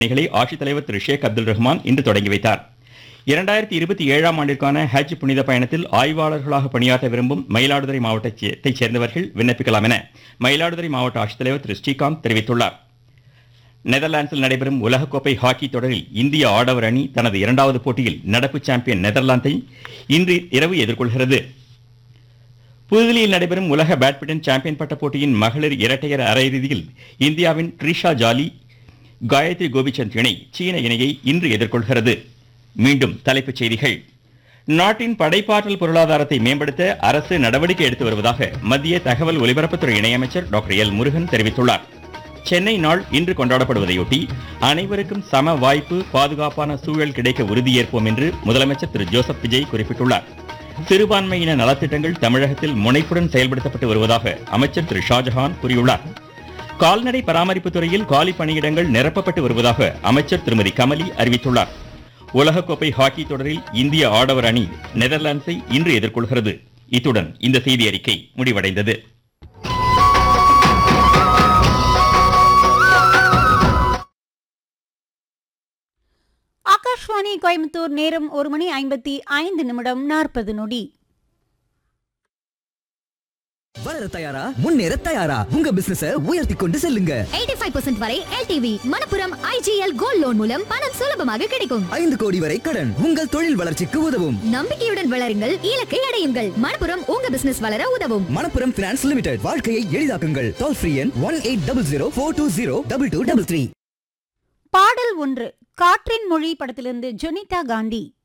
பணிகளை ஆட்சித்தலைவர் திரு ஷேக் அப்துல் ரஹ்மான் இன்று தொடங்கி வைத்தார் இரண்டாயிரத்தி இருபத்தி ஏழாம் ஆண்டிற்கான ஹஜ் புனித பயணத்தில் ஆய்வாளர்களாக பணியாற்ற விரும்பும் மயிலாடுதுறை மாவட்டத்தைச் சேர்ந்தவர்கள் விண்ணப்பிக்கலாம் என மயிலாடுதுறை மாவட்ட ஆட்சித்தலைவர் திரு ஸ்ரீகாந்த் தெரிவித்துள்ளார் நெதர்லாந்தில் நடைபெறும் உலகக்கோப்பை ஹாக்கி தொடரில் இந்திய ஆடவர் அணி தனது இரண்டாவது போட்டியில் நடப்பு சாம்பியன் நெதர்லாந்தை இன்று இரவு எதிர்கொள்கிறது புதுதில்லியில் நடைபெறும் உலக பேட்மிண்டன் சாம்பியன் பட்ட போட்டியின் மகளிர் இரட்டையர் அரையிறுதியில் இந்தியாவின் ட்ரிஷா ஜாலி காயத்ரி கோபிச்சந்த் இணை சீன இணையை இன்று எதிர்கொள்கிறது மீண்டும் தலைப்புச் செய்திகள் நாட்டின் படைப்பாற்றல் பொருளாதாரத்தை மேம்படுத்த அரசு நடவடிக்கை எடுத்து வருவதாக மத்திய தகவல் ஒலிபரப்புத்துறை இணையமைச்சர் டாக்டர் எல் முருகன் தெரிவித்துள்ளார் சென்னை நாள் இன்று கொண்டாடப்படுவதையொட்டி அனைவருக்கும் சம வாய்ப்பு பாதுகாப்பான சூழல் கிடைக்க உறுதியேற்போம் என்று முதலமைச்சர் திரு ஜோசப் விஜய் குறிப்பிட்டுள்ளார் சிறுபான்மையின நலத்திட்டங்கள் தமிழகத்தில் முனைப்புடன் செயல்படுத்தப்பட்டு வருவதாக அமைச்சர் திரு ஷாஜஹான் கூறியுள்ளார் கால்நடை பராமரிப்பு துறையில் காலி பணியிடங்கள் நிரப்பப்பட்டு வருவதாக அமைச்சர் திருமதி கமலி அறிவித்துள்ளார் உலகக்கோப்பை ஹாக்கி தொடரில் இந்திய ஆடவர் அணி நெதர்லாந்தை இன்று எதிர்கொள்கிறது இத்துடன் இந்த செய்தி அறிக்கை முடிவடைந்தது ஆகாஷ்வாணி கோயம்புத்தூர் நேரம் ஒரு மணி ஐம்பத்தி ஐந்து நிமிடம் நாற்பது நொடி வளர தயாரா முன்னேற தயாரா உங்க பிசினஸ உயர்த்தி கொண்டு செல்லுங்க 85% வரை LTV Manappuram IGL gold loan மூலம் பணம் சுலபமாக கிடைக்கும் ஐந்து கோடி வரை கடன் உங்கள் தொழில் வளர்ச்சிக்கு உதவும் நம்பிக்கையுடன் வளருங்கள் இலக்கை அடையுங்கள் மணப்புரம் உங்க பிசினஸ் வளர உதவும் மணப்புரம் பினான்ஸ் லிமிடெட் வாழ்க்கையை எளிதாக்குங்கள் டோல் ஃப்ரீ எண் one eight double zero four two zero double two double three பாடல் ஒன்று காற்றின் மொழி படத்திலிருந்து ஜொனிதா காந்தி